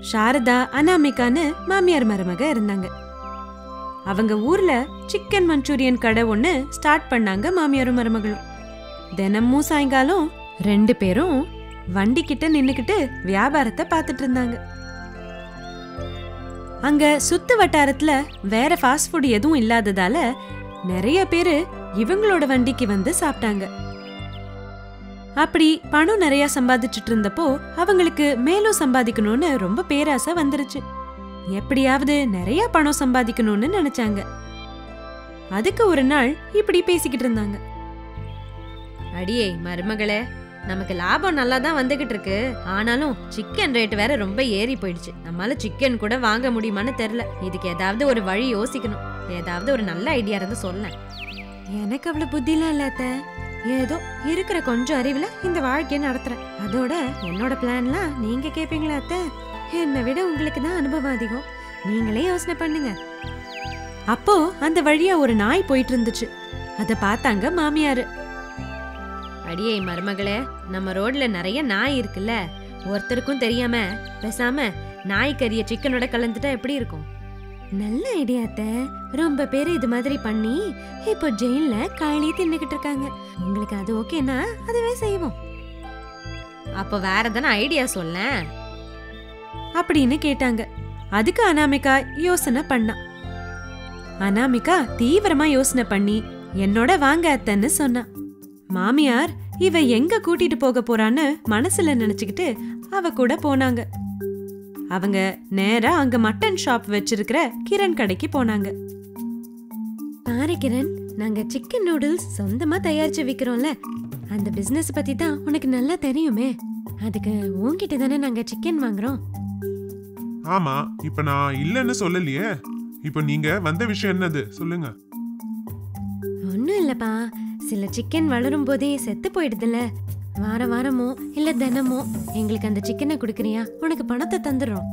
சாரதா அனாமிகான்னு மாமியார் மருமக இருந்தாங்க அவங்க ஊர்ல சிக்கன் மஞ்சூரியன் கடை ஒண்ணு ஸ்டார்ட் பண்ணாங்க மாமியாரும் மருமகளும் தினமும் சாயங்காலம் ரெண்டு பேரும் வண்டி கிட்ட நின்னுக்கிட்டு வியாபாரத்தை பார்த்துட்டு இருந்தாங்க அங்க சுத்து வட்டாரத்துல வேற ஃபாஸ்ட் ஃபுட் எதுவும் இல்லாததால நிறைய பேரு இவங்களோட வண்டிக்கு வந்து சாப்பிட்டாங்க அப்படி பணம் நிறைய சம்பாதிச்சிட்டு இருந்தப்போ அவங்களுக்கு மேலும் சம்பாதிக்கணும்னு ரொம்ப பேராசை வந்துருச்சு எப்படியாவது நிறைய பணம் சம்பாதிக்கணும்னு நினைச்சாங்க அதுக்கு ஒரு நாள் இப்படி பேசிக்கிட்டு இருந்தாங்க அடியே மருமகளே நமக்கு லாபம் நல்லா தான் வந்துகிட்டு இருக்கு ஆனாலும் சிக்கன் ரேட் வேற ரொம்ப ஏறி போயிடுச்சு நம்மளால சிக்கன் கூட வாங்க முடியுமான்னு தெரியல இதுக்கு ஏதாவது ஒரு வழி யோசிக்கணும் ஏதாவது ஒரு நல்ல ஐடியா இருந்து சொல்லேன் எனக்கு அவ்வளவு புத்திலாம் இல்ல அத்தை ஏதோ இருக்கிற கொஞ்சம் அறிவுல இந்த வாழ்க்கைய நடத்துறேன் அதோட என்னோட பிளான்லாம் நீங்க கேப்பீங்களா அத்தை என்னை விட உங்களுக்கு தான் அனுபவம் அதிகம் நீங்களே யோசனை பண்ணுங்க அப்போ அந்த வழியா ஒரு நாய் போயிட்டு இருந்துச்சு அத பார்த்தாங்க மாமியாரு அடியே மருமகளே நம்ம ரோட்ல நிறைய நாய் இருக்குல்ல ஒருத்தருக்கும் தெரியாம பேசாம நாய் கறிய சிக்கனோட கலந்துட்டா எப்படி இருக்கும் நல்ல ஐடியா அத்தை ரொம்ப பேர் இது மாதிரி பண்ணி இப்போ ஜெயில்ல களி தின்னுகிட்டு இருக்காங்க உங்களுக்கு அது ஓகேனா அதுவே செய்வோம் அப்ப வேற தானே ஐடியா சொல்லேன் அப்படின்னு கேட்டாங்க அதுக்கு அனாமிகா யோசனை பண்ணா அனாமிகா தீவிரமா யோசனை பண்ணி என்னோட வாங்க அத்தைன்னு சொன்னா மாமியார் இவ எங்க கூட்டிட்டு போக போறான்னு மனசுல நினைச்சுக்கிட்டு அவ கூட போனாங்க அவங்க நேரா அங்க மட்டன் ஷாப் வச்சிருக்கிற கிரண் கடைக்கு போனாங்க பாரு கிரண் நாங்க சிக்கன் நூடுல்ஸ் சொந்தமா தயாரிச்சு விக்கிறோம்ல அந்த பிசினஸ் பத்தி தான் உனக்கு நல்லா தெரியுமே அதுக்கு உன்கிட்ட தானே நாங்க சிக்கன் வாங்குறோம் ஆமா இப்ப நான் இல்லைன்னு சொல்லலையே இப்ப நீங்க வந்த விஷயம் என்னது சொல்லுங்க ஒன்றும் இல்லைப்பா சில சிக்கன் வளரும் போதே செத்து போயிடுதுல்ல வார வாரமோ இல்ல தினமோ எங்களுக்கு அந்த சிக்கனை கொடுக்குறியா உனக்கு பணத்தை தந்துடுறோம்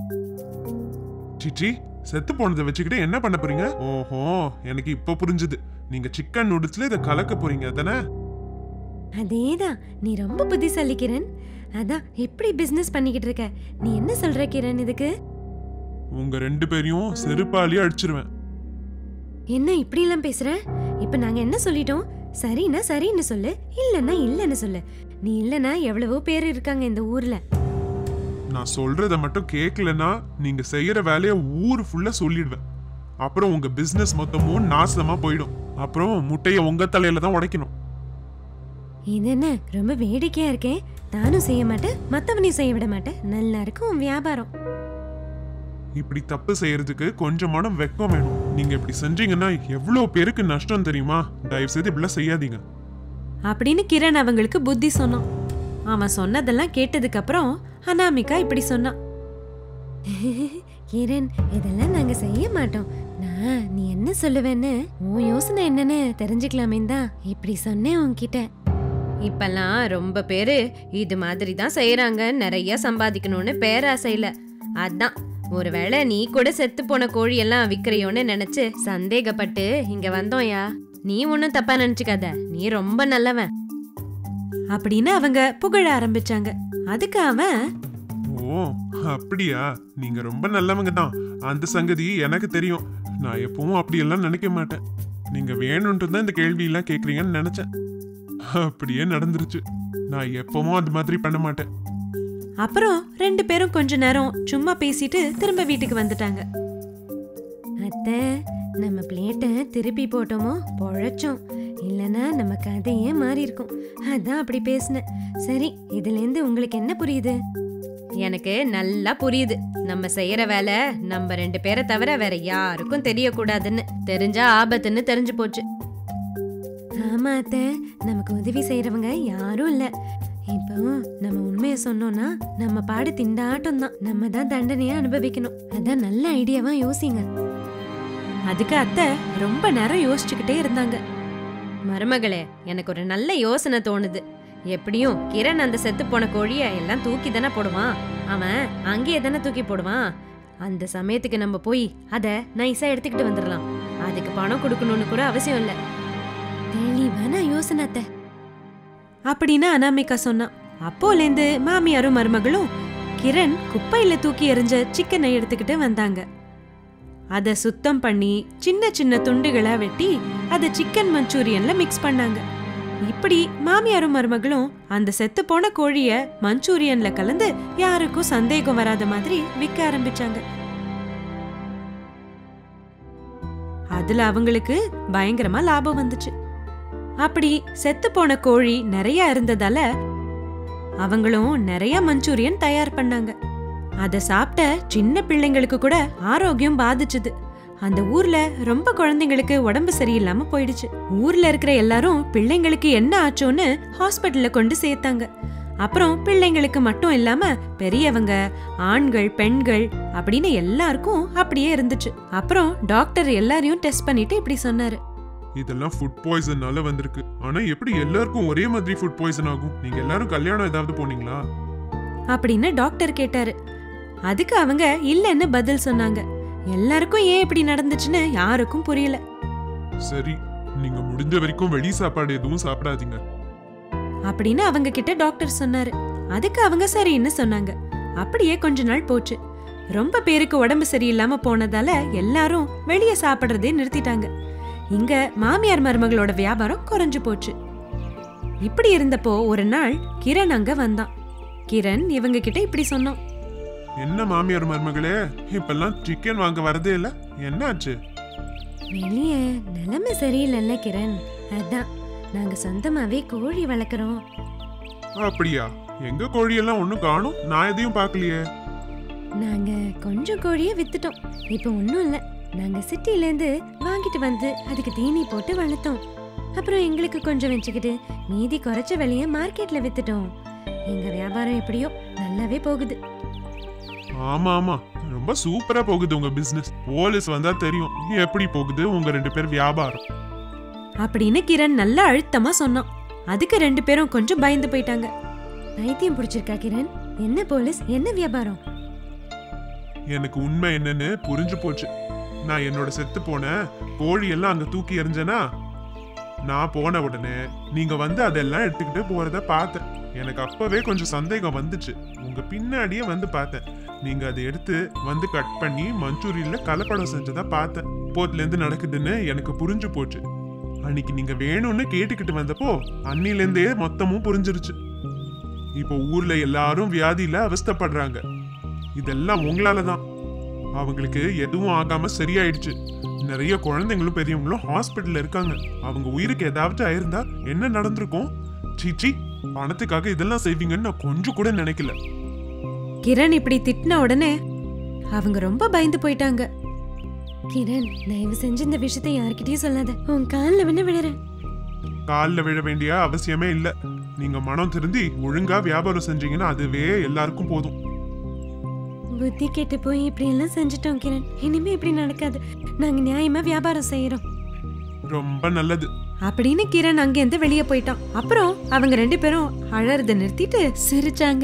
சிச்சி செத்து போனதை வச்சுக்கிட்டு என்ன பண்ண போறீங்க ஓஹோ எனக்கு இப்ப புரிஞ்சுது நீங்க சிக்கன் நூடுல்ஸ்ல இதை கலக்க போறீங்க தானே அதேதான் நீ ரொம்ப புத்திசாலி கிரண் அதான் எப்படி பிசினஸ் பண்ணிக்கிட்டு இருக்க நீ என்ன சொல்ற கிரண் இதுக்கு உங்க ரெண்டு பேரையும் செருப்பாலேயே அடிச்சிருவேன் என்ன இப்படி எல்லாம் பேசுற இப்ப நாங்க என்ன சொல்லிட்டோம் சரின்னா சரின்னு சொல்லு இல்லன்னா இல்லன்னு சொல்லு நீ இல்லனா எவ்வளவோ பேர் இருக்காங்க இந்த ஊர்ல நான் சொல்றத மட்டும் கேட்கலன்னா நீங்க செய்யற வேலைய ஊர் ஃபுல்லா சொல்லிடுவேன் அப்புறம் உங்க பிசினஸ் மொத்தமும் நாசமா போயிடும் அப்புறம் முட்டைய உங்க தலையில தான் உடைக்கணும் இது என்ன ரொம்ப வேடிக்கையா இருக்கேன் நானும் செய்ய மாட்டேன் மத்தவனையும் செய்ய விட மாட்டேன் நல்லா இருக்கும் உன் வியாபாரம் இப்படி தப்பு செய்யறதுக்கு கொஞ்சமான வெக்கம் வேணும் நீங்க இப்படி செஞ்சீங்கன்னா எவ்வளவு பேருக்கு நஷ்டம் தெரியுமா தயவு செய்து இப்படிலாம் செய்யாதீங்க அப்படின்னு கிரண் அவங்களுக்கு புத்தி சொன்னான் அவன் சொன்னதெல்லாம் கேட்டதுக்கு அப்புறம் அனாமிகா இப்படி சொன்னான் கிரண் இதெல்லாம் நாங்க செய்ய மாட்டோம் நான் நீ என்ன சொல்லுவேன்னு உன் யோசனை என்னன்னு தெரிஞ்சுக்கலாமே தான் இப்படி சொன்னேன் உன்கிட்ட இப்பெல்லாம் ரொம்ப பேரு இது மாதிரி தான் செய்யறாங்க நிறைய சம்பாதிக்கணும்னு பேராசையில அதான் ஒருவேளை நீ கூட செத்து போன கோழி எல்லாம் விக்கிறையோன்னு நினைச்சு சந்தேகப்பட்டு இங்க வந்தோம்யா நீ ஒன்னும் தப்பா நினைச்சுக்காத நீ ரொம்ப நல்லவன் அப்படின்னு அவங்க புகழ ஆரம்பிச்சாங்க அதுக்கு அவன் ஓ அப்படியா நீங்க ரொம்ப நல்லவங்க தான் அந்த சங்கதி எனக்கு தெரியும் நான் எப்பவும் அப்படியெல்லாம் நினைக்க மாட்டேன் நீங்க வேணும்ட்டு தான் இந்த கேள்வி எல்லாம் கேக்குறீங்கன்னு நினைச்சேன் அப்படியே நடந்துருச்சு நான் எப்பவும் அது மாதிரி பண்ண மாட்டேன் அப்புறம் ரெண்டு பேரும் கொஞ்ச நேரம் சும்மா பேசிட்டு திரும்ப வீட்டுக்கு வந்துட்டாங்க அத்தை நம்ம பிளேட்டை திருப்பி போட்டோமோ பொழைச்சோம் இல்லனா நம்ம கதையே மாறி இருக்கும் அதான் அப்படி பேசினேன் சரி இதுல இருந்து உங்களுக்கு என்ன புரியுது எனக்கு நல்லா புரியுது நம்ம செய்யற வேலை நம்ம ரெண்டு பேரை தவிர வேற யாருக்கும் தெரியக்கூடாதுன்னு தெரிஞ்சா ஆபத்துன்னு தெரிஞ்சு போச்சு ஆமா அத்தை நமக்கு உதவி செய்யறவங்க யாரும் இல்ல இப்போ நம்ம உண்மையை சொன்னோம்னா நம்ம பாடு திண்டாட்டம் தான் நம்ம தான் தண்டனையை அனுபவிக்கணும் அதான் நல்ல ஐடியாவா யோசிங்க அதுக்கு அத்தை ரொம்ப நேரம் யோசிச்சுக்கிட்டே இருந்தாங்க மருமகளே எனக்கு ஒரு நல்ல யோசனை தோணுது எப்படியும் கிரண் அந்த செத்து போன கோழிய எல்லாம் தூக்கி தானே போடுவான் அவன் அங்கேயே தானே தூக்கி போடுவான் அந்த சமயத்துக்கு நம்ம போய் அத நைஸா எடுத்துக்கிட்டு வந்துடலாம் அதுக்கு பணம் கொடுக்கணும்னு கூட அவசியம் இல்ல தெளிவான யோசனை அத்தை அப்படின்னு அனாமிகா சொன்னா அப்போலேந்து மாமியாரும் மருமகளும் கிரண் குப்பையில தூக்கி எறிஞ்ச சிக்கனை எடுத்துக்கிட்டு வந்தாங்க அத சுத்தம் பண்ணி சின்ன சின்ன துண்டுகளா வெட்டி அத சிக்கன் மஞ்சூரியன்ல மிக்ஸ் பண்ணாங்க இப்படி மாமியாரும் மருமகளும் அந்த செத்து போன கோழிய மஞ்சூரியன்ல கலந்து யாருக்கும் சந்தேகம் வராத மாதிரி விற்க ஆரம்பிச்சாங்க அதுல அவங்களுக்கு பயங்கரமா லாபம் வந்துச்சு அப்படி செத்து போன கோழி நிறைய இருந்ததால அவங்களும் நிறைய மஞ்சூரியன் தயார் பண்ணாங்க அத சாப்பிட்ட சின்ன பிள்ளைங்களுக்கு கூட ஆரோக்கியம் பாதிச்சுது அந்த ஊர்ல ரொம்ப குழந்தைங்களுக்கு உடம்பு சரியில்லாம போயிடுச்சு ஊர்ல இருக்கிற எல்லாரும் பிள்ளைங்களுக்கு என்ன ஆச்சோன்னு ஹாஸ்பிட்டல்ல கொண்டு சேர்த்தாங்க அப்புறம் பிள்ளைங்களுக்கு மட்டும் இல்லாம பெரியவங்க ஆண்கள் பெண்கள் அப்படின்னு எல்லாருக்கும் அப்படியே இருந்துச்சு அப்புறம் டாக்டர் எல்லாரையும் டெஸ்ட் பண்ணிட்டு இப்படி சொன்னாரு இதெல்லாம் ஃபுட் பாய்சன்னால வந்திருக்கு ஆனா எப்படி எல்லாருக்கும் ஒரே மாதிரி ஃபுட் பாய்சன் ஆகும் நீங்க எல்லாரும் கல்யாணம் ஏதாவது போனீங்களா அப்படின்னு டாக்டர் கேட்டாரு அதுக்கு அவங்க இல்லைன்னு பதில் சொன்னாங்க எல்லாருக்கும் ஏன் இப்படி நடந்துச்சுன்னு யாருக்கும் புரியல சரி நீங்க முடிஞ்ச வரைக்கும் வெளி சாப்பாடு எதுவும் சாப்பிடாதீங்க அப்படின்னு அவங்க கிட்ட டாக்டர் சொன்னாரு அதுக்கு அவங்க சரின்னு சொன்னாங்க அப்படியே கொஞ்ச நாள் போச்சு ரொம்ப பேருக்கு உடம்பு சரியில்லாம போனதால எல்லாரும் வெளிய சாப்பிடுறதே நிறுத்திட்டாங்க இங்க மாமியார் மருமகளோட வியாபாரம் குறைஞ்சு போச்சு இப்படி இருந்தப்போ ஒரு நாள் கிரண் அங்க வந்தான் கிரண் இவங்க கிட்ட இப்படி சொன்னான் என்ன மாமியார் மருமகளே இப்பெல்லாம் சிக்கன் வாங்க வரதே இல்ல என்னாச்சு வெளிய நிலைமை சரியில்லைல்ல கிரண் அதான் நாங்க சொந்தமாவே கோழி வளர்க்குறோம் அப்படியா எங்க கோழியெல்லாம் ஒண்ணும் காணும் நான் எதையும் பார்க்கலையே நாங்க கொஞ்சம் கோழியை வித்துட்டோம் இப்போ ஒன்றும் இல்லை நாங்க சிட்டில இருந்து வாங்கிட்டு வந்து அதுக்கு தீனி போட்டு வளர்த்தோம் அப்புறம் எங்களுக்கு கொஞ்சம் வச்சுக்கிட்டு மீதி குறைச்ச விலைய மார்க்கெட்ல வித்துட்டோம் எங்க வியாபாரம் எப்படியோ நல்லாவே போகுது ஆமா ஆமா ரொம்ப சூப்பரா போகுது உங்க பிசினஸ் போலீஸ் வந்தா தெரியும் எப்படி போகுது உங்க ரெண்டு பேர் வியாபாரம் அப்படின்னு கிரண் நல்லா அழுத்தமா சொன்னான் அதுக்கு ரெண்டு பேரும் கொஞ்சம் பயந்து போயிட்டாங்க பைத்தியம் பிடிச்சிருக்கா கிரண் என்ன போலீஸ் என்ன வியாபாரம் எனக்கு உண்மை என்னன்னு புரிஞ்சு போச்சு நான் என்னோட செத்து போன கோழி எல்லாம் அங்க தூக்கி எறிஞ்சனா நான் போன உடனே நீங்க வந்து அதெல்லாம் எடுத்துக்கிட்டு போறத பார்த்தேன் எனக்கு அப்பவே கொஞ்சம் சந்தேகம் வந்துச்சு உங்க பின்னாடியே வந்து பார்த்தேன் நீங்க அதை எடுத்து வந்து கட் பண்ணி மஞ்சூரியன்ல கலப்படம் செஞ்சதா பார்த்தேன் போத்துல இருந்து நடக்குதுன்னு எனக்கு புரிஞ்சு போச்சு அன்னைக்கு நீங்க வேணும்னு கேட்டுக்கிட்டு வந்தப்போ அன்னில இருந்தே மொத்தமும் புரிஞ்சிருச்சு இப்போ ஊர்ல எல்லாரும் வியாதியில அவஸ்தைப்படுறாங்க இதெல்லாம் உங்களால தான் அவங்களுக்கு எதுவும் ஆகாம சரியாயிடுச்சு நிறைய குழந்தைங்களும் பெரியவங்களும் ஹாஸ்பிட்டல்ல இருக்காங்க அவங்க உயிருக்கு ஏதாவது ஆயிருந்தா என்ன நடந்திருக்கும் சீச்சி பணத்துக்காக இதெல்லாம் செய்வீங்கன்னு நான் கொஞ்சம் கூட நினைக்கல கிரண் இப்படி திட்டின உடனே அவங்க ரொம்ப பயந்து போயிட்டாங்க கிரண் தயவு செஞ்சு இந்த விஷயத்தை யார்கிட்டயும் சொல்லாத உன் காலில் வேணா விழுறேன் காலில் விழ வேண்டிய அவசியமே இல்ல நீங்க மனம் திருந்தி ஒழுங்கா வியாபாரம் செஞ்சீங்கன்னா அதுவே எல்லாருக்கும் போதும் புத்தி கெட்டு போய் இப்படி எல்லாம் செஞ்சுட்டோம் கிரண் இனிமே இப்படி நடக்காது நாங்க நியாயமா வியாபாரம் செய்யறோம் ரொம்ப நல்லது அப்படின்னு கிரண் அங்கேருந்து வெளியே போயிட்டான் அப்புறம் அவங்க ரெண்டு பேரும் அழறத நிறுத்திட்டு சிரிச்சாங்க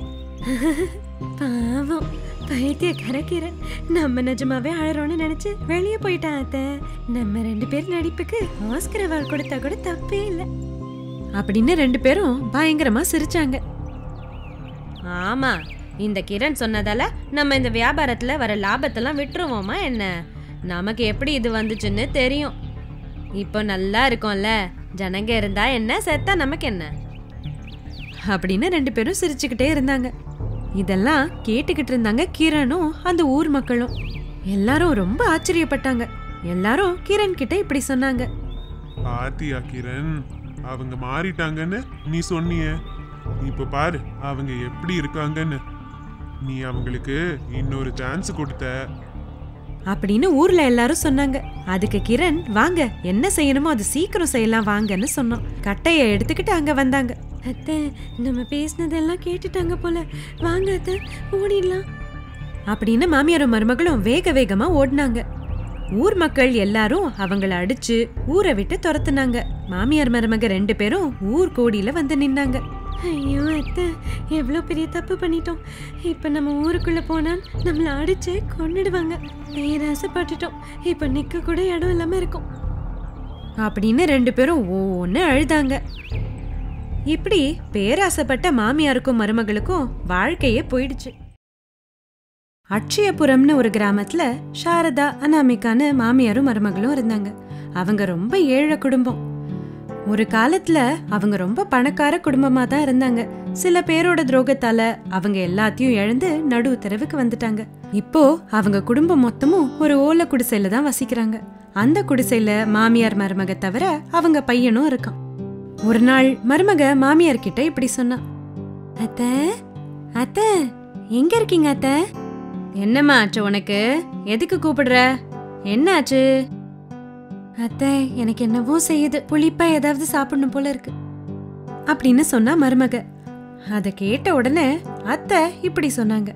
பாவம் பைத்தியக்கார கிரண் நம்ம நிஜமாவே அழறோம்னு நினைச்சு வெளியே போயிட்டான் அத்தை நம்ம ரெண்டு பேர் நடிப்புக்கு ஆஸ்கர் அவார்டு கொடுத்தா கூட தப்பே இல்லை அப்படின்னு ரெண்டு பேரும் பயங்கரமா சிரிச்சாங்க ஆமா இந்த கிரண் சொன்னதால நம்ம இந்த வியாபாரத்துல வர லாபத்தெல்லாம் விட்டுருவோமா என்ன நமக்கு எப்படி இது வந்துச்சுன்னு தெரியும் இப்போ நல்லா இருக்கும்ல ஜனங்க இருந்தா என்ன செத்தா நமக்கு என்ன அப்படின்னு ரெண்டு பேரும் சிரிச்சுக்கிட்டே இருந்தாங்க இதெல்லாம் கேட்டுக்கிட்டு இருந்தாங்க கிரணும் அந்த ஊர் மக்களும் எல்லாரும் ரொம்ப ஆச்சரியப்பட்டாங்க எல்லாரும் கிரண் கிட்ட இப்படி சொன்னாங்க பாத்தியா கிரண் அவங்க மாறிட்டாங்கன்னு நீ சொன்னியே இப்ப பாரு அவங்க எப்படி இருக்காங்கன்னு நீ அவங்களுக்கு இன்னொரு சான்ஸ் கொடுத்த அப்படின்னு ஊர்ல எல்லாரும் சொன்னாங்க அதுக்கு கிரண் வாங்க என்ன செய்யணுமோ அது சீக்கிரம் செய்யலாம் வாங்கன்னு சொன்னான் கட்டைய எடுத்துக்கிட்டு அங்க வந்தாங்க அத்தை நம்ம பேசினதெல்லாம் கேட்டுட்டாங்க போல வாங்க அத்தை ஓடிடலாம் அப்படின்னு மாமியாரும் மருமகளும் வேக வேகமா ஓடினாங்க ஊர் மக்கள் எல்லாரும் அவங்கள அடிச்சு ஊரை விட்டு துரத்துனாங்க மாமியார் மருமக ரெண்டு பேரும் ஊர் கோடியில வந்து நின்னாங்க ஐயோ அத்தை எவ்வளோ பெரிய தப்பு பண்ணிட்டோம் இப்போ நம்ம ஊருக்குள்ள போனா நம்மளை அடிச்சு கொன்னுடுவாங்க பேராசைப்பட்டுட்டோம் இப்போ நிக்க கூட இடம் இல்லாம இருக்கும் அப்படின்னு ரெண்டு பேரும் ஒன்னு அழுதாங்க இப்படி பேராசைப்பட்ட மாமியாருக்கும் மருமகளுக்கும் வாழ்க்கையே போயிடுச்சு அட்சயபுரம்னு ஒரு கிராமத்துல சாரதா அனாமிகான்னு மாமியாரும் மருமகளும் இருந்தாங்க அவங்க ரொம்ப ஏழை குடும்பம் ஒரு காலத்துல அவங்க ரொம்ப பணக்கார குடும்பமா தான் இருந்தாங்க சில பேரோட துரோகத்தால அவங்க எல்லாத்தையும் இழந்து நடு தெருவுக்கு வந்துட்டாங்க இப்போ அவங்க குடும்பம் மொத்தமும் ஒரு ஓலை குடிசையில தான் வசிக்கிறாங்க அந்த குடிசையில மாமியார் மருமக தவிர அவங்க பையனும் இருக்கான் ஒரு நாள் மருமக மாமியார் கிட்ட இப்படி சொன்னா அத்த அத்த எங்க இருக்கீங்க அத்த என்னம்மா ஆச்சு உனக்கு எதுக்கு கூப்பிடுற என்ன ஆச்சு அத்தை எனக்கு என்னவோ செய்யுது புளிப்பா ஏதாவது சாப்பிடணும் போல இருக்கு அப்படின்னு சொன்னா மருமக அத கேட்ட உடனே அத்தை இப்படி சொன்னாங்க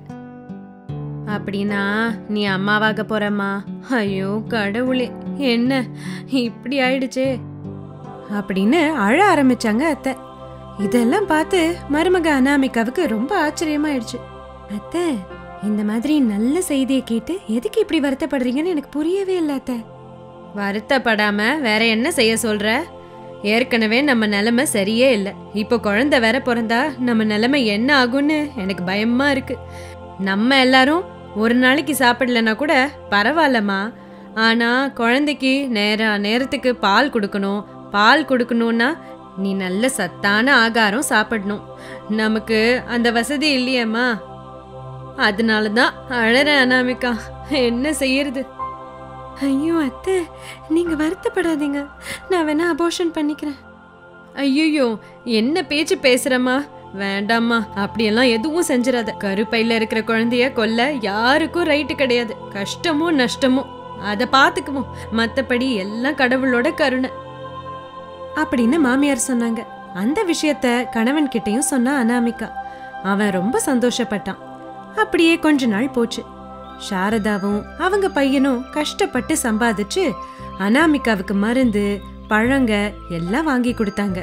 அப்படின்னா நீ அம்மாவாக போறம்மா ஐயோ கடவுளே என்ன இப்படி ஆயிடுச்சே அப்படின்னு அழ ஆரம்பிச்சாங்க அத்தை இதெல்லாம் பார்த்து மருமக அனாமிகாவுக்கு ரொம்ப ஆச்சரியமாயிடுச்சு அத்தை இந்த மாதிரி நல்ல செய்தியை கேட்டு எதுக்கு இப்படி வருத்தப்படுறீங்கன்னு எனக்கு புரியவே இல்லை அத்தை வருத்தப்படாம வேற என்ன செய்ய சொல்ற ஏற்கனவே நம்ம நிலைமை சரியே இல்லை இப்போ குழந்தை வேற பிறந்தா நம்ம நிலைமை என்ன ஆகும்னு எனக்கு பயமா இருக்கு நம்ம எல்லாரும் ஒரு நாளைக்கு சாப்பிடலனா கூட பரவாயில்லம்மா ஆனா குழந்தைக்கு நேரா நேரத்துக்கு பால் கொடுக்கணும் பால் கொடுக்கணும்னா நீ நல்ல சத்தான ஆகாரம் சாப்பிடணும் நமக்கு அந்த வசதி இல்லையேம்மா அதனால தான் அழறேன் அனாமிகா என்ன செய்யறது ஐயோ அத்தை நீங்க வருத்தப்படாதீங்க நான் வேணா அபோஷன் பண்ணிக்கிறேன் ஐயோ என்ன பேச்சு பேசுறம்மா வேண்டாம்மா அப்படியெல்லாம் எதுவும் செஞ்சிடாத கருப்பையில இருக்கிற குழந்தைய கொல்ல யாருக்கும் ரைட்டு கிடையாது கஷ்டமோ நஷ்டமோ அதை பார்த்துக்குவோம் மத்தபடி எல்லாம் கடவுளோட கருணை அப்படின்னு மாமியார் சொன்னாங்க அந்த விஷயத்த கணவன் கிட்டயும் சொன்னா அனாமிகா அவன் ரொம்ப சந்தோஷப்பட்டான் அப்படியே கொஞ்ச நாள் போச்சு சாரதாவும் அவங்க பையனும் கஷ்டப்பட்டு சம்பாதிச்சு அனாமிகாவுக்கு மருந்து பழங்க எல்லாம் வாங்கி கொடுத்தாங்க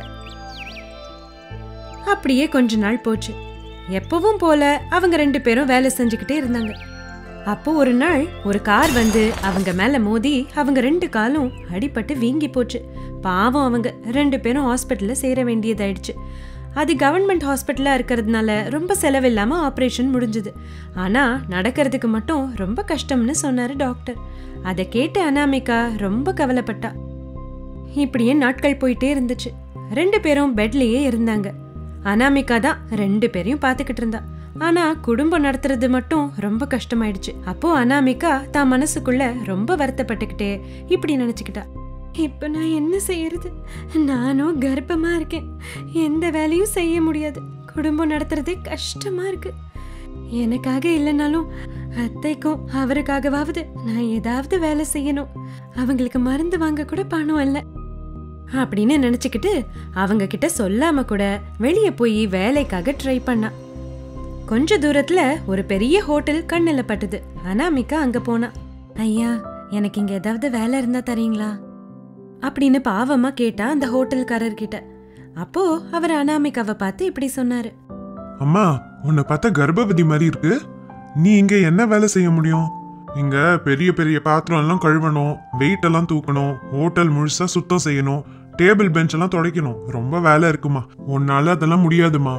அப்படியே கொஞ்ச நாள் போச்சு எப்பவும் போல அவங்க ரெண்டு பேரும் வேலை செஞ்சுக்கிட்டே இருந்தாங்க அப்போ ஒரு நாள் ஒரு கார் வந்து அவங்க மேல மோதி அவங்க ரெண்டு காலும் அடிபட்டு வீங்கி போச்சு பாவம் அவங்க ரெண்டு பேரும் ஹாஸ்பிட்டல்ல சேர வேண்டியதாயிடுச்சு அது கவர்மெண்ட் ஹாஸ்பிட்டலா இருக்கிறதுனால ரொம்ப செலவில்லாம ஆபரேஷன் முடிஞ்சது ஆனா நடக்கிறதுக்கு மட்டும் ரொம்ப கஷ்டம்னு சொன்னாரு டாக்டர் அதை கேட்டு அனாமிகா ரொம்ப கவலைப்பட்டா இப்படியே நாட்கள் போயிட்டே இருந்துச்சு ரெண்டு பேரும் பெட்லயே இருந்தாங்க அனாமிகா தான் ரெண்டு பேரையும் பார்த்துக்கிட்டு இருந்தா ஆனா குடும்பம் நடத்துறது மட்டும் ரொம்ப கஷ்டமாயிடுச்சு அப்போ அனாமிகா தான் மனசுக்குள்ள ரொம்ப வருத்தப்பட்டுக்கிட்டே இப்படி நினைச்சுக்கிட்டா இப்ப நான் என்ன செய்யறது நானும் கர்ப்பமா இருக்கேன் எந்த வேலையும் செய்ய முடியாது குடும்பம் நடத்துறதே கஷ்டமா இருக்கு எனக்காக இல்லைனாலும் அத்தைக்கும் அவருக்காகவாவது நான் ஏதாவது வேலை செய்யணும் அவங்களுக்கு மருந்து வாங்க கூட பணம் இல்ல அப்படின்னு நினைச்சுக்கிட்டு அவங்க கிட்ட சொல்லாம கூட வெளியே போய் வேலைக்காக ட்ரை பண்ணா கொஞ்ச தூரத்துல ஒரு பெரிய ஹோட்டல் கண்ணுல பட்டுது அனாமிகா அங்க போனா ஐயா எனக்கு இங்க ஏதாவது வேலை இருந்தா தரீங்களா அப்படின்னு பாவமா கேட்டா அந்த ஹோட்டல்காரர் கிட்ட அப்போ அவர் அனாமிகாவை பார்த்து இப்படி சொன்னாரு அம்மா உன்னை பார்த்தா கர்ப்பவதி மாதிரி இருக்கு நீ இங்க என்ன வேலை செய்ய முடியும் இங்க பெரிய பெரிய பாத்திரம் எல்லாம் கழுவணும் வெயிட் எல்லாம் தூக்கணும் ஹோட்டல் முழுசா சுத்தம் செய்யணும் டேபிள் பெஞ்ச் எல்லாம் துடைக்கணும் ரொம்ப வேலை இருக்குமா உன்னால அதெல்லாம் முடியாதுமா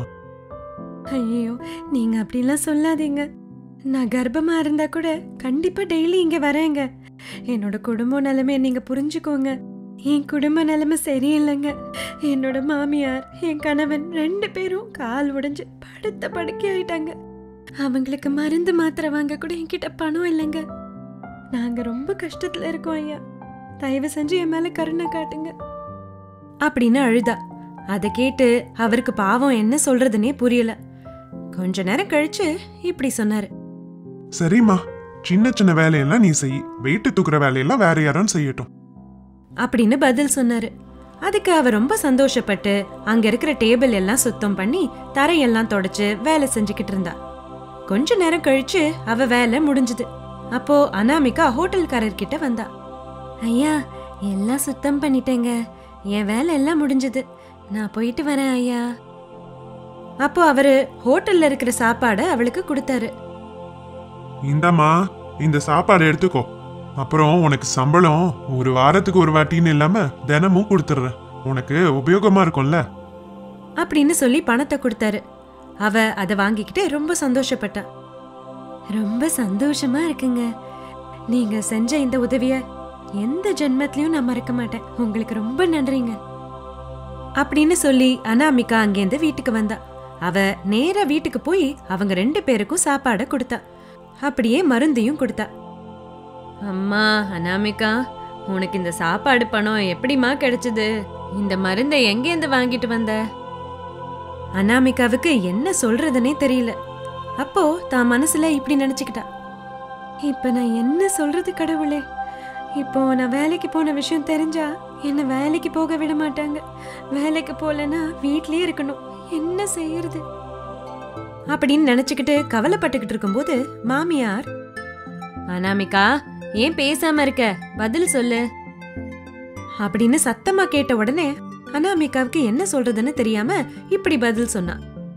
ஐயோ நீங்க அப்படிலாம் சொல்லாதீங்க நான் கர்ப்பமா இருந்தா கூட கண்டிப்பா டெய்லி இங்க வரேங்க என்னோட குடும்ப நிலைமையை நீங்க புரிஞ்சுக்கோங்க என் குடும்ப நிலைமை சரியில்லைங்க என்னோட மாமியார் என் கணவன் ரெண்டு பேரும் கால் உடைஞ்சு படுத்த படுக்கை ஆயிட்டாங்க அவங்களுக்கு மருந்து மாத்திரை வாங்க கூட என்கிட்ட பணம் இல்லைங்க நாங்க ரொம்ப கஷ்டத்துல இருக்கோம் ஐயா தயவு செஞ்சு என் மேல கருணை காட்டுங்க அப்படின்னு அழுதா அதை கேட்டு அவருக்கு பாவம் என்ன சொல்றதுன்னே புரியல கொஞ்ச நேரம் கழிச்சு இப்படி சொன்னாரு சரிம்மா சின்ன சின்ன வேலையெல்லாம் நீ செய் வெயிட் தூக்குற வேலையெல்லாம் வேற யாரும் செய்யட்டும் அப்படின்னு பதில் சொன்னாரு அதுக்கு அவ ரொம்ப சந்தோஷப்பட்டு அங்க இருக்கிற டேபிள் எல்லாம் சுத்தம் பண்ணி தரையெல்லாம் தொடச்சு வேலை செஞ்சுக்கிட்டு இருந்தா கொஞ்ச நேரம் கழிச்சு அவ வேலை முடிஞ்சது அப்போ அனாமிகா ஹோட்டல்காரர் கிட்ட வந்தா ஐயா எல்லாம் சுத்தம் பண்ணிட்டேங்க என் வேலை எல்லாம் முடிஞ்சது நான் போயிட்டு வரேன் ஐயா அப்போ அவரு ஹோட்டல்ல இருக்கிற சாப்பாடை அவளுக்கு கொடுத்தாரு இந்தாம்மா இந்த சாப்பாடு எடுத்துக்கோ அப்புறம் உனக்கு சம்பளம் ஒரு வாரத்துக்கு ஒரு வாட்டின்னு இல்லாம தினமும் கொடுத்துட்றேன் உனக்கு உபயோகமா இருக்கும்ல அப்படின்னு சொல்லி பணத்தை கொடுத்தாரு அவ அதை வாங்கிக்கிட்டு ரொம்ப சந்தோஷப்பட்டா ரொம்ப சந்தோஷமா இருக்குங்க நீங்க செஞ்ச இந்த உதவிய எந்த ஜென்மத்திலயும் நான் மறக்க மாட்டேன் உங்களுக்கு ரொம்ப நன்றிங்க அப்படின்னு சொல்லி அனாமிகா அங்கேருந்து வீட்டுக்கு வந்தா அவ நேரா வீட்டுக்கு போய் அவங்க ரெண்டு பேருக்கும் சாப்பாட கொடுத்தா அப்படியே மருந்தையும் கொடுத்தா அம்மா அனாமிகா உனக்கு இந்த சாப்பாடு பணம் எப்படிம்மா கிடைச்சது இந்த மருந்தை எங்கேருந்து வாங்கிட்டு வந்த அனாமிகாவுக்கு என்ன சொல்றதுனே தெரியல அப்போ தான் மனசுல இப்படி நினைச்சுக்கிட்டா இப்ப நான் என்ன சொல்றது கடவுளே இப்போ நான் வேலைக்கு போன விஷயம் தெரிஞ்சா என்ன வேலைக்கு போக விட மாட்டாங்க வேலைக்கு போலனா வீட்லயே இருக்கணும் என்ன செய்யறது அப்படின்னு நினைச்சுக்கிட்டு கவலைப்பட்டுக்கிட்டு இருக்கும்போது மாமியார் அனாமிகா ஏன் பேசாம இருக்க பதில் சொல்லு அப்படின்னு சத்தமா கேட்ட உடனே அனாமிகாவுக்கு என்ன சொல்றதுன்னு தெரியாம இப்படி பதில் சொன்னா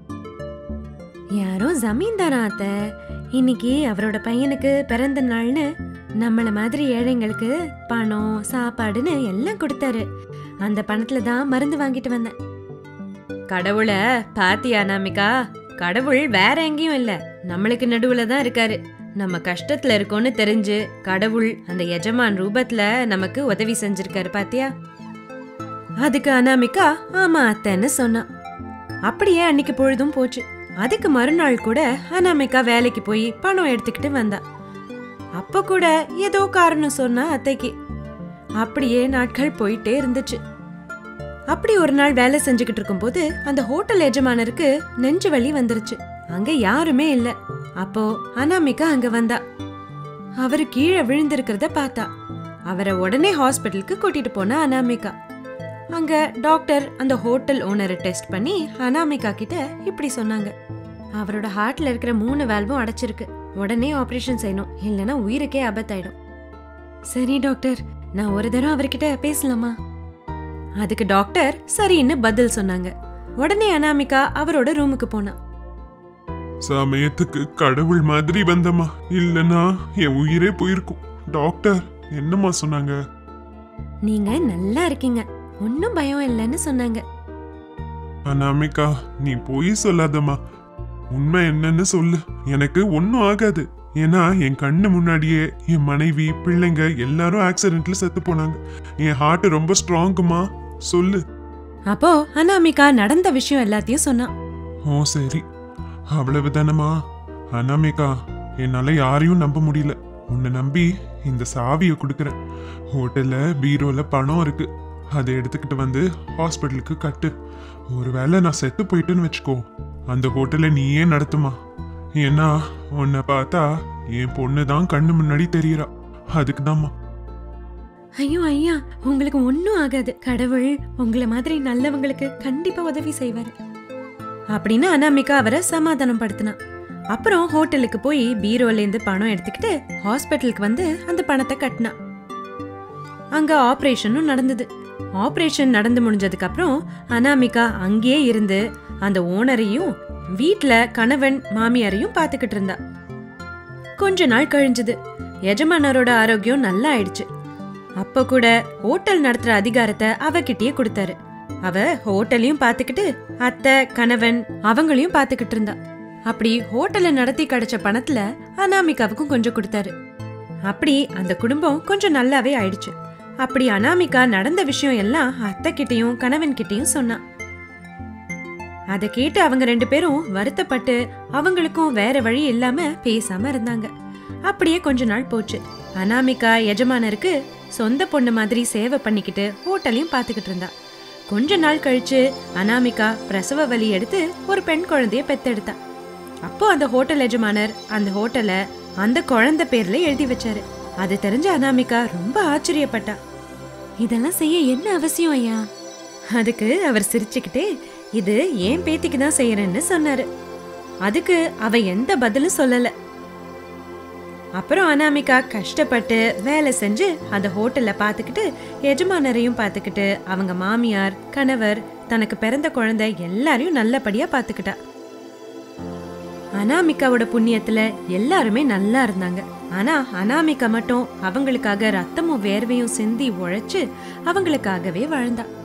யாரோ ஜமீன்தாரா அத்த இன்னைக்கு அவரோட பையனுக்கு பிறந்த நாள்னு நம்மள மாதிரி ஏழைங்களுக்கு பணம் சாப்பாடுன்னு எல்லாம் கொடுத்தாரு அந்த பணத்துல தான் மருந்து வாங்கிட்டு வந்தேன் கடவுளை பாத்தியா அனாமிகா கடவுள் வேற எங்கேயும் இல்ல நம்மளுக்கு நடுவுல தான் இருக்காரு நம்ம கஷ்டத்துல இருக்கோம்னு தெரிஞ்சு கடவுள் அந்த எஜமான் ரூபத்துல நமக்கு உதவி செஞ்சிருக்காரு பாத்தியா அதுக்கு அனாமிகா ஆமா அத்தைன்னு சொன்னா அப்படியே அன்னைக்கு பொழுதும் போச்சு அதுக்கு மறுநாள் கூட அனாமிகா வேலைக்கு போய் பணம் எடுத்துக்கிட்டு வந்தா அப்ப கூட ஏதோ காரணம் சொன்னா அத்தைக்கு அப்படியே நாட்கள் போயிட்டே இருந்துச்சு அப்படி ஒரு நாள் வேலை செஞ்சுக்கிட்டு இருக்கும்போது அந்த ஹோட்டல் எஜமானருக்கு நெஞ்சு வலி வந்துருச்சு அங்க யாருமே இல்ல அப்போ அனாமிகா அங்க வந்தா அவரு கீழே விழுந்திருக்கிறத பார்த்தா அவரை உடனே ஹாஸ்பிட்டலுக்கு கூட்டிட்டு போனா அனாமிகா அங்க டாக்டர் அந்த ஹோட்டல் ஓனரை டெஸ்ட் பண்ணி அனாமிகா கிட்ட இப்படி சொன்னாங்க அவரோட ஹார்ட்ல இருக்கிற மூணு வேல்வும் அடைச்சிருக்கு உடனே ஆபரேஷன் செய்யணும் இல்லைன்னா உயிருக்கே ஆபத்தாயிடும் சரி டாக்டர் நான் ஒரு தடவை அவர்கிட்ட பேசலாமா அதுக்கு டாக்டர் சரின்னு பதில் சொன்னாங்க உடனே அனாமிகா அவரோட ரூமுக்கு போனா சமயத்துக்கு கடவுள் மாதிரி வந்தம்மா இல்லனா என் உயிரே போயிருக்கும் டாக்டர் என்னம்மா சொன்னாங்க நீங்க நல்லா இருக்கீங்க ஒன்னும் பயம் இல்லைன்னு சொன்னாங்க அனாமிகா நீ போய் சொல்லாதம்மா உண்மை என்னன்னு சொல்லு எனக்கு ஒன்றும் ஆகாது ஏன்னா என் கண்ணு முன்னாடியே என் மனைவி பிள்ளைங்க எல்லாரும் ஆக்சிடென்ட்ல செத்து போனாங்க என் ஹார்ட் ரொம்ப ஸ்ட்ராங்குமா சொல்லு அப்போ அனாமிகா நடந்த விஷயம் எல்லாத்தையும் சொன்னா ஓ சரி அவ்வளவுதானம்மா அனாமிகா என்னால யாரையும் நம்ப முடியல உன்னை நம்பி இந்த சாவியை கொடுக்குறேன் ஹோட்டல்ல பீரோல பணம் இருக்கு அதை எடுத்துக்கிட்டு வந்து ஹாஸ்பிட்டலுக்கு கட்டு ஒருவேளை நான் செத்து போயிட்டேன்னு வச்சுக்கோ அந்த ஹோட்டலை நீயே நடத்துமா ஏன்னா உன்னை பார்த்தா என் பொண்ணு தான் கண்ணு முன்னாடி தெரியறா அதுக்கு தான்மா ஐயோ ஐயா உங்களுக்கு ஒன்னும் ஆகாது கடவுள் உங்களை மாதிரி நல்லவங்களுக்கு கண்டிப்பா உதவி செய்வாரு அப்படின்னு அனாமிகா அவரை சமாதானம் படுத்தினா அப்புறம் ஹோட்டலுக்கு போய் பீரோல இருந்து பணம் எடுத்துக்கிட்டு ஹாஸ்பிட்டலுக்கு வந்து அந்த பணத்தை கட்டினா அங்க ஆபரேஷனும் நடந்தது ஆபரேஷன் நடந்து முடிஞ்சதுக்கு அப்புறம் அனாமிகா அங்கேயே இருந்து அந்த ஓனரையும் வீட்ல கணவன் மாமியாரையும் பார்த்துக்கிட்டு இருந்தா கொஞ்ச நாள் கழிஞ்சது எஜமானரோட ஆரோக்கியம் நல்லா ஆயிடுச்சு அப்ப கூட ஹோட்டல் நடத்துற அதிகாரத்தை அவகிட்டயே கொடுத்தாரு அவ ஹோட்டலையும் பார்த்துக்கிட்டு அத்தை கணவன் அவங்களையும் பார்த்துக்கிட்டு இருந்தா அப்படி ஹோட்டலை நடத்தி கிடைச்ச பணத்துல அனாமிகாவுக்கும் கொஞ்சம் கொடுத்தாரு அப்படி அந்த குடும்பம் கொஞ்சம் நல்லாவே ஆயிடுச்சு அப்படி அனாமிகா நடந்த விஷயம் எல்லாம் அத்தை கிட்டயும் கணவன் கிட்டயும் சொன்னா அதை கேட்டு அவங்க ரெண்டு பேரும் வருத்தப்பட்டு அவங்களுக்கும் வேற வழி இல்லாம பேசாம இருந்தாங்க அப்படியே கொஞ்ச நாள் போச்சு அனாமிகா எஜமானருக்கு சொந்த பொண்ணு மாதிரி சேவை பண்ணிக்கிட்டு ஹோட்டலையும் பார்த்துக்கிட்டு இருந்தா கொஞ்ச நாள் கழிச்சு அனாமிகா பிரசவ வலி எடுத்து ஒரு பெண் குழந்தைய பெத்தெடுத்தா அப்போ அந்த ஹோட்டல் எஜமானர் அந்த ஹோட்டலை அந்த குழந்தை பேர்ல எழுதி வச்சாரு அது தெரிஞ்ச அனாமிகா ரொம்ப ஆச்சரியப்பட்டா இதெல்லாம் செய்ய என்ன அவசியம் ஐயா அதுக்கு அவர் சிரிச்சுக்கிட்டே இது ஏன் பேத்திக்கு தான் செய்யறேன்னு சொன்னாரு அதுக்கு அவ எந்த பதிலும் சொல்லல அப்புறம் அனாமிகா கஷ்டப்பட்டு வேலை செஞ்சு அந்த ஹோட்டல்ல பார்த்துக்கிட்டு எஜமானரையும் பார்த்துக்கிட்டு அவங்க மாமியார் கணவர் தனக்கு பிறந்த குழந்தை எல்லாரையும் நல்லபடியா பார்த்துக்கிட்டா அனாமிகாவோட புண்ணியத்துல எல்லாருமே நல்லா இருந்தாங்க ஆனா அனாமிகா மட்டும் அவங்களுக்காக ரத்தமும் வேர்வையும் சிந்தி உழைச்சு அவங்களுக்காகவே வாழ்ந்தா